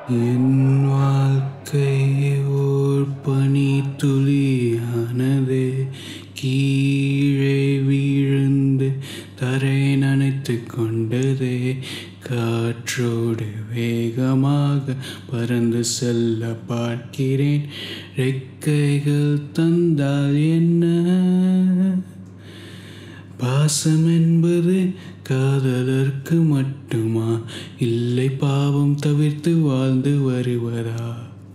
என் வாழ்க்கை ஓர் பனித்துளியானது கீழே வீழ்ந்து தரை நனைத்து கொண்டதே காற்றோடு வேகமாக பறந்து செல்ல பார்க்கிறேன் ரெக்கைகள் தந்தால் என்ன பாசம் என்பது காதலர்க்கு மட்டுமா இல்லை பாவம் தவிர்த்து வாழ்ந்து வருவதா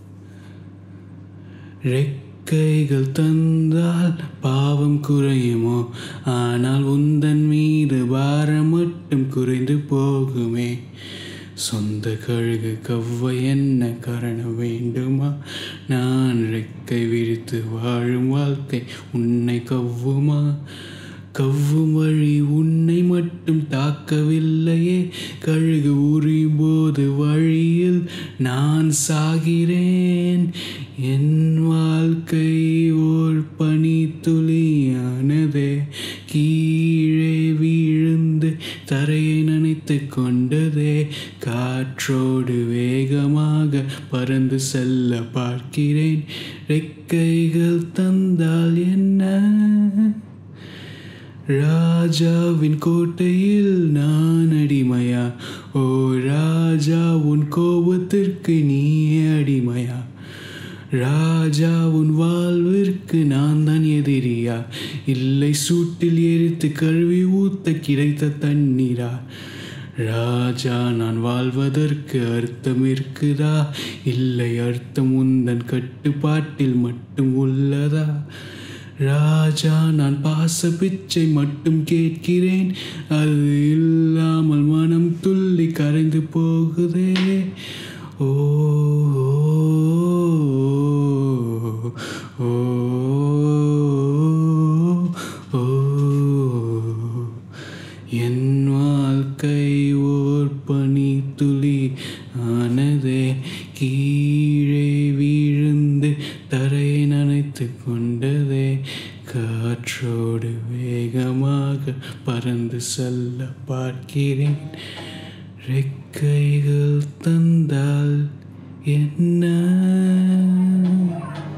ரெக்கைகள் தந்தால் பாவம் குறையுமோ ஆனால் உந்தன் மீது பாரம் மட்டும் குறைந்து போகுமே சொந்த கழுகு கவ்வ என்ன காரணம் வேண்டுமா நான் ரெக்கை விரித்து வாழும் வாழ்க்கை உன்னை கவ்வுமா கவ்வும் வழி உன்னை மட்டும் தாக்கவில்லையே கழுகு உரியும் போது வழியில் நான் சாகிறேன் என் வாழ்க்கை ஓர் பனித்துளியானதே கீழே வீழ்ந்து தரையை நனைத்து கொண்டதே காற்றோடு வேகமாக பறந்து செல்ல பார்க்கிறேன் ரெக்கைகள் தந்தால் என்ன ராஜாவின் கோட்டையில் நான் அடிமையா ஓ ராஜா உன் கோபத்திற்கு நீ அடிமையா ராஜா உன் வாழ்விற்கு நான் தான் எதிரியா இல்லை சூட்டில் எரித்து கழுவி ஊத்த கிடைத்த தண்ணீரா ராஜா நான் வாழ்வதற்கு அர்த்தம் இருக்குதா இல்லை அர்த்தம் உந்தன் கட்டுப்பாட்டில் மட்டும் உள்ளதா ராஜா நான் பாச பிச்சை மட்டும் கேட்கிறேன் அது இல்லாமல் மனம் துள்ளி கரைந்து போகுதே ஓ ஓ, ஓ, என் வாழ்க்கை ஓர் பனித்துளி ஆனதே கீழே வீழ்ந்து தரையை நனைத்து கொண்டதே காற்றோடு வேகமாக பறந்து செல்ல பார்க்கிறேன் ரெக்கைகள் தந்தால் என்ன